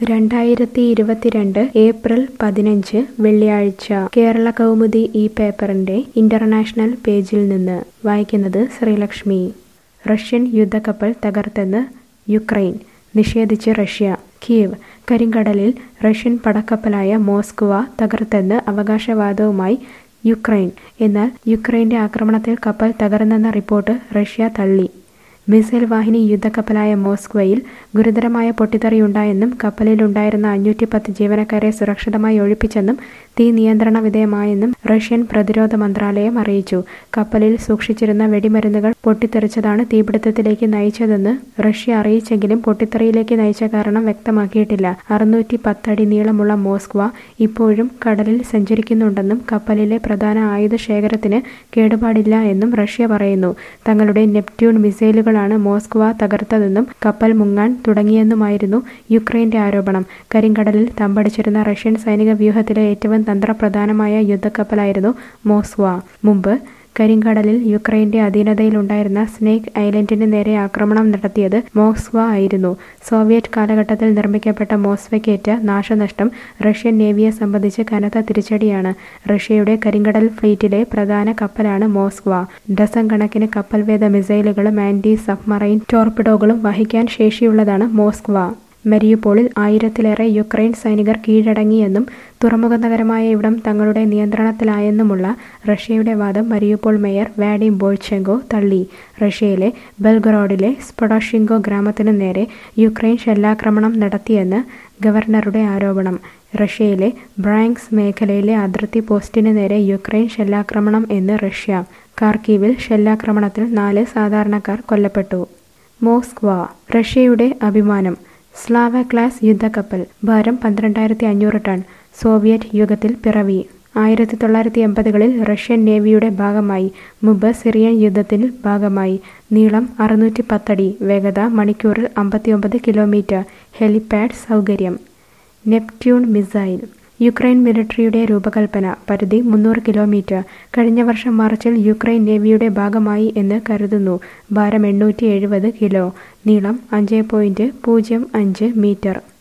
രണ്ടായിരത്തി ഇരുപത്തിരണ്ട് ഏപ്രിൽ പതിനഞ്ച് വെള്ളിയാഴ്ച കേരള കൗമുദി ഈ പേപ്പറിന്റെ ഇന്റർനാഷണൽ പേജിൽ നിന്ന് വായിക്കുന്നത് ശ്രീലക്ഷ്മി റഷ്യൻ യുദ്ധക്കപ്പൽ തകർത്തെന്ന് യുക്രൈൻ നിഷേധിച്ച് റഷ്യ കീവ് കരിങ്കടലിൽ റഷ്യൻ പടക്കപ്പലായ മോസ്കുവ തകർത്തെന്ന് അവകാശവാദവുമായി യുക്രൈൻ എന്നാൽ യുക്രൈന്റെ ആക്രമണത്തിൽ കപ്പൽ തകർന്നെന്ന റിപ്പോർട്ട് റഷ്യ തള്ളി മിസൈൽ വാഹിനി യുദ്ധക്കപ്പലായ മോസ്ക്വയിൽ ഗുരുതരമായ പൊട്ടിത്തെറിയുണ്ടായെന്നും കപ്പലിലുണ്ടായിരുന്ന അഞ്ഞൂറ്റി പത്ത് ജീവനക്കാരെ സുരക്ഷിതമായി ഒഴിപ്പിച്ചെന്നും തീ നിയന്ത്രണ വിധേയമായെന്നും റഷ്യൻ പ്രതിരോധ മന്ത്രാലയം അറിയിച്ചു കപ്പലിൽ സൂക്ഷിച്ചിരുന്ന വെടിമരുന്നുകൾ പൊട്ടിത്തെറിച്ചതാണ് തീപിടുത്തത്തിലേക്ക് നയിച്ചതെന്ന് റഷ്യ അറിയിച്ചെങ്കിലും പൊട്ടിത്തെറിയിലേക്ക് നയിച്ച കാരണം വ്യക്തമാക്കിയിട്ടില്ല അറുന്നൂറ്റി പത്തടി നീളമുള്ള മോസ്ക്വ ഇപ്പോഴും കടലിൽ സഞ്ചരിക്കുന്നുണ്ടെന്നും കപ്പലിലെ പ്രധാന ആയുധ ശേഖരത്തിന് കേടുപാടില്ല എന്നും റഷ്യ പറയുന്നു തങ്ങളുടെ നെപ്റ്റ്യൂൺ മിസൈലുകളാണ് മോസ്ക്വ തകർത്തതെന്നും കപ്പൽ മുങ്ങാൻ തുടങ്ങിയെന്നുമായിരുന്നു യുക്രൈന്റെ ആരോപണം കരിങ്കടലിൽ തമ്പടിച്ചിരുന്ന റഷ്യൻ സൈനിക വ്യൂഹത്തിലെ ഏറ്റവും തന്ത്രപ്രധാനമായ യുദ്ധക്കപ്പലായിരുന്നു മോസ്ക്വ മുമ്പ് കരിങ്കടലിൽ യുക്രൈന്റെ അധീനതയിലുണ്ടായിരുന്ന സ്നേക്ക് ഐലൻഡിന് നേരെ ആക്രമണം നടത്തിയത് മോസ്ക്വ ആയിരുന്നു സോവിയറ്റ് കാലഘട്ടത്തിൽ നിർമ്മിക്കപ്പെട്ട മോസ്വയ്ക്കേറ്റ നാശനഷ്ടം റഷ്യൻ നേവിയെ സംബന്ധിച്ച് കനത്ത തിരിച്ചടിയാണ് റഷ്യയുടെ കരിങ്കടൽ ഫ്ലീറ്റിലെ പ്രധാന കപ്പലാണ് മോസ്ക്വ ഡസൻ കണക്കിന് കപ്പൽവേദ മിസൈലുകളും ആന്റി സബ്മറൈൻ ടോർപിഡോകളും വഹിക്കാൻ ശേഷിയുള്ളതാണ് മോസ്ക്വ മരിയുപോളിൽ ആയിരത്തിലേറെ യുക്രൈൻ സൈനികർ കീഴടങ്ങിയെന്നും തുറമുഖ നഗരമായ ഇവിടം തങ്ങളുടെ നിയന്ത്രണത്തിലായെന്നുമുള്ള റഷ്യയുടെ വാദം മരിയുപോൾ മേയർ വാഡിം ബോയ്ച്ചെങ്കോ തള്ളി റഷ്യയിലെ ബെൽഗറോഡിലെ സ്പൊഡോഷിങ്കോ ഗ്രാമത്തിനു നേരെ യുക്രൈൻ ഷെല്ലാക്രമണം നടത്തിയെന്ന് ഗവർണറുടെ ആരോപണം റഷ്യയിലെ ബ്രാങ്ക്സ് മേഖലയിലെ അതിർത്തി പോസ്റ്റിന് നേരെ യുക്രൈൻ ഷെല്ലാക്രമണം എന്ന് റഷ്യ കാർക്കീവിൽ ഷെല്ലാക്രമണത്തിൽ നാല് സാധാരണക്കാർ കൊല്ലപ്പെട്ടു മോസ്ക്വ റഷ്യയുടെ അഭിമാനം സ്ലാവ ക്ലാസ് യുദ്ധക്കപ്പൽ ഭാരം പന്ത്രണ്ടായിരത്തി അഞ്ഞൂറ് ടൺ സോവിയറ്റ് യുഗത്തിൽ പിറവി ആയിരത്തി തൊള്ളായിരത്തി എൺപതുകളിൽ റഷ്യൻ നേവിയുടെ ഭാഗമായി മുമ്പ് സിറിയൻ യുദ്ധത്തിൽ ഭാഗമായി നീളം അറുന്നൂറ്റി പത്തടി വേഗത മണിക്കൂറിൽ അമ്പത്തിയൊമ്പത് കിലോമീറ്റർ ഹെലിപാഡ് സൗകര്യം നെപ്റ്റ്യൂൺ മിസൈൽ യുക്രൈൻ മിലിറ്ററിയുടെ രൂപകൽപ്പന പരിധി മുന്നൂറ് കിലോമീറ്റർ കഴിഞ്ഞ വർഷം മാർച്ചിൽ യുക്രൈൻ നേവിയുടെ ഭാഗമായി എന്ന് കരുതുന്നു ഭാരം എണ്ണൂറ്റി എഴുപത് കിലോ നീളം അഞ്ച് പോയിന്റ് പൂജ്യം അഞ്ച് മീറ്റർ